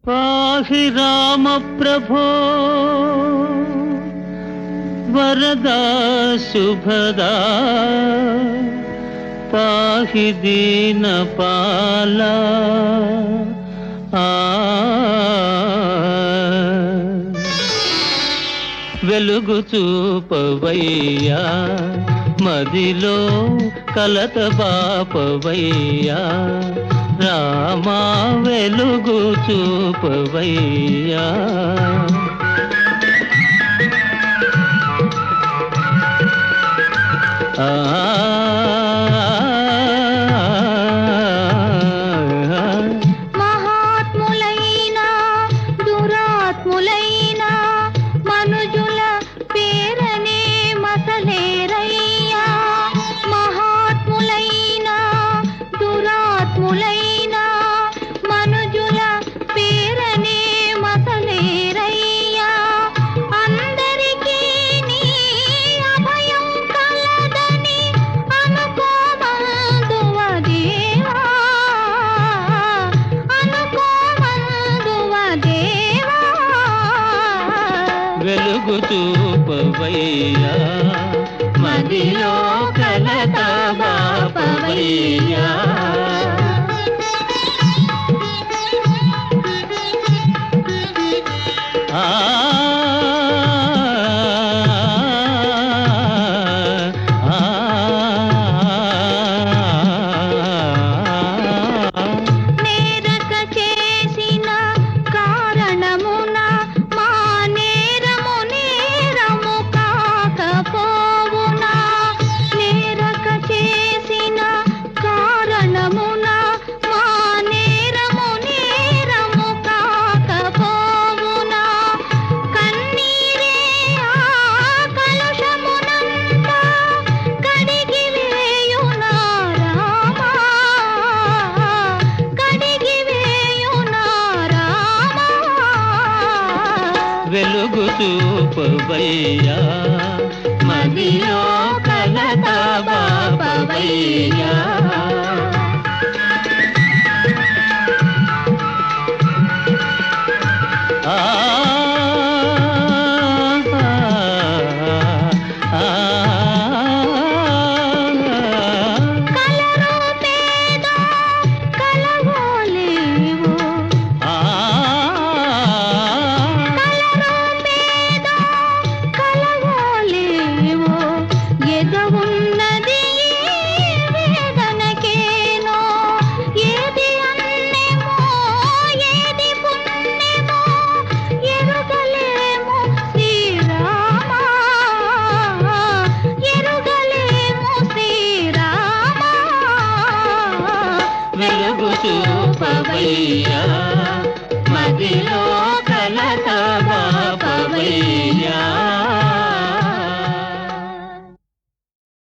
పాహి రామ ప్రభో వరదా శుభదా పాహి దీన పాల వెలుగు చూపవయ్యా మదిలో కలత బాపవయ్యా రామా వెలుగు చూపవయ్యా మహాత్ములైన దురాత్ములైన మనుజుల పేరనే మసలేరయ్యా మహాత్ములైన దురాత్ములైన మనుజుల పేరనే మసలేరయ్యా అందరికీ నీ అభయం కలదని అనుకోమందువ దేవా అనుకోమందువ దేవా వెలుగు చూపవయ్యా మదిలో కలత బాపవయ్యా ఆ నేరక చేసిన కారణమున మా నేరము నేరము కాకపోవునా నేరక చేసిన కారణమున మా నేరము నేరము కాకపోవునా కన్నీరే ఆ కలుషమునంతా కడిగి వేయునా రామా కడిగి వేయునా రామా వెలుగు చూపవయ్యా మదిలో కలత బాపవయ్యా ఆ కలరు పేదో కలవోలేవో కలరు పేదో కలవోలేవో ఎదవున్నది ఈ వేదనకేనో ఏది అన్నెమో ఏది పుణ్యమో ఎరుగలేము శ్రీరామా ఎరుగలేము శ్రీరామా వెలుగు చూపవయ్యా మదిలో కలత బాపవయ్యా